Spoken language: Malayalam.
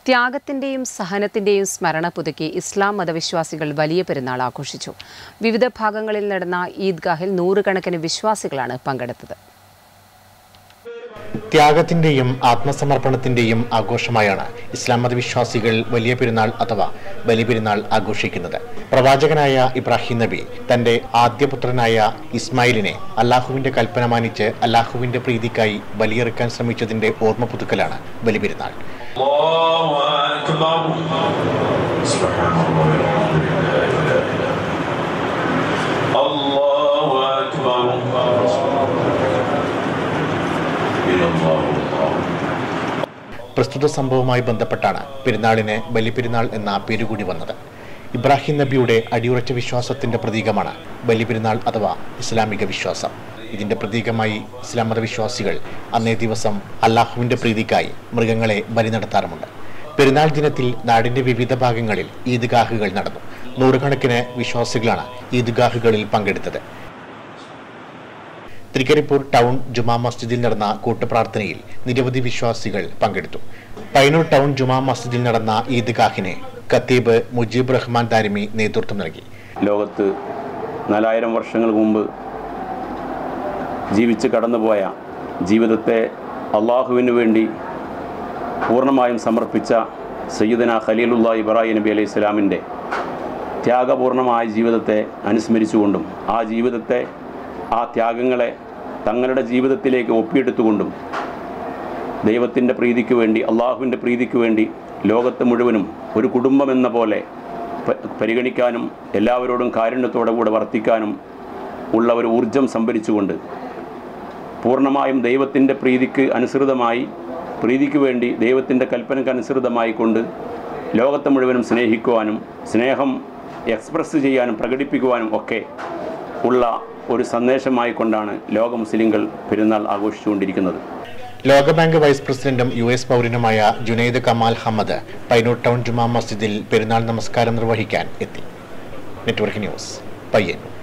ത്യാഗത്തിന്റെയും സഹനത്തിന്റെയും സ്മരണ പുതുക്കി ഇസ്ലാം മതവിശ്വാസികൾ വലിയ പെരുന്നാൾ ആഘോഷിച്ചു വിവിധ ഭാഗങ്ങളിൽ നടന്ന ഈദ്ഗാഹിൽ നൂറുകണക്കിന് വിശ്വാസികളാണ് പങ്കെടുത്തത് ത്യാഗത്തിന്റെയും ആത്മസമർപ്പണത്തിന്റെയും ആഘോഷമായാണ് ഇസ്ലാം മതവിശ്വാസികൾ വലിയ പെരുന്നാൾ അഥവാ ബലിപെരുന്നാൾ ആഘോഷിക്കുന്നത് പ്രവാചകനായ ഇബ്രാഹിം നബി തന്റെ ആദ്യപുത്രനായ ഇസ്മായിലിനെ അള്ളാഹുവിന്റെ കൽപ്പന മാനിച്ച് അള്ളാഹുവിന്റെ പ്രീതിക്കായി ബലിയെറുക്കാൻ ശ്രമിച്ചതിന്റെ ഓർമ്മ പുതുക്കലാണ് ബലിപെരുന്നാൾ الله أكبر سبحان الله والحمد لله ولا إله إلا الله أكبر إلى الله الله പ്രസ്തുത സംഭവവുമായി ബന്ധപ്പെട്ടാണ് പെരുന്നാളിന് ബലിപെരുന്നാൾ എന്ന പേരുകൂടി വന്നത് ഇബ്രാഹിം നബിയുടെ അടിയുറച്ച വിശ്വാസത്തിന്റെ പ്രതീകമാണ് ബലിപെരുന്നാൾ അഥവാ ഇസ്ലാമിക വിശ്വാസം ഇതിന്റെ പ്രതീകമായി ഇസ്ലാം മതവിശ്വാസികൾ അന്നേ ദിവസം അള്ളാഹുവിന്റെ പ്രീതിക്കായി മൃഗങ്ങളെ ബലി നടത്താറുമുണ്ട് പെരുന്നാൾ ദിനത്തിൽ നാടിന്റെ വിവിധ ഭാഗങ്ങളിൽ ഈദ്ഗാഹുകൾ നടന്നു നൂറുകണക്കിന് വിശ്വാസികളാണ് ഈദ്ഗാഹുകളിൽ പങ്കെടുത്തത് തൃക്കരിപ്പൂർ ടൗൺ ജുമാ മസ്ജിദിൽ നടന്ന കൂട്ടുപ്രാർത്ഥനയിൽ നിരവധി വിശ്വാസികൾ പങ്കെടുത്തു പൈനൂർ ടൗൺ ജുമാ മസ്ജിദിൽ നടന്ന ഈദ്ഗാഹിന് ഖത്തീബ് മുജീബ് റഹ്മാൻ ദാരിമി നേതൃത്വം നൽകി ലോകത്ത് നാലായിരം വർഷങ്ങൾക്ക് മുമ്പ് ജീവിച്ച് കടന്നുപോയ ജീവിതത്തെ അള്ളാഹുവിന് വേണ്ടി പൂർണ്ണമായും സമർപ്പിച്ച സയ്യിദന ഖലീലുല്ലാ ഇബ്രാഹിം നബി അലൈഹി സ്വലാമിൻ്റെ ത്യാഗപൂർണമായ ജീവിതത്തെ അനുസ്മരിച്ചുകൊണ്ടും ആ ജീവിതത്തെ ആ ത്യാഗങ്ങളെ തങ്ങളുടെ ജീവിതത്തിലേക്ക് ഒപ്പിയെടുത്തുകൊണ്ടും ദൈവത്തിൻ്റെ പ്രീതിക്ക് വേണ്ടി അള്ളാഹുവിൻ്റെ പ്രീതിക്ക് വേണ്ടി ലോകത്ത് മുഴുവനും ഒരു കുടുംബം എന്ന പോലെ പ- പരിഗണിക്കാനും എല്ലാവരോടും കാരുണ്യത്തോടെ കൂടെ വർത്തിക്കാനും ഉള്ള ഒരു ഊർജം സംഭരിച്ചുകൊണ്ട് പൂർണ്ണമായും ദൈവത്തിൻ്റെ പ്രീതിക്ക് അനുസൃതമായി പ്രീതിക്ക് വേണ്ടി ദൈവത്തിൻ്റെ കൽപ്പനയ്ക്ക് അനുസൃതമായി കൊണ്ട് ലോകത്തെ മുഴുവനും സ്നേഹിക്കുവാനും സ്നേഹം എക്സ്പ്രസ് ചെയ്യാനും പ്രകടിപ്പിക്കുവാനും ഒക്കെ ഉള്ള ഒരു സന്ദേശമായി കൊണ്ടാണ് ലോക മുസ്ലിങ്ങൾ പെരുന്നാൾ ആഘോഷിച്ചുകൊണ്ടിരിക്കുന്നത് ലോകബാങ്ക് വൈസ് പ്രസിഡന്റും യു എസ് പൗരനുമായ ജുനൈദ് കമാൽ ഹമ്മദ് പൈനൂർ ടൗൺ ജുമാ മസ്ജിദിൽ പെരുന്നാൾ നമസ്കാരം നിർവഹിക്കാൻ എത്തി നെറ്റ്വർക്ക് ന്യൂസ് പയ്യന്നൂർ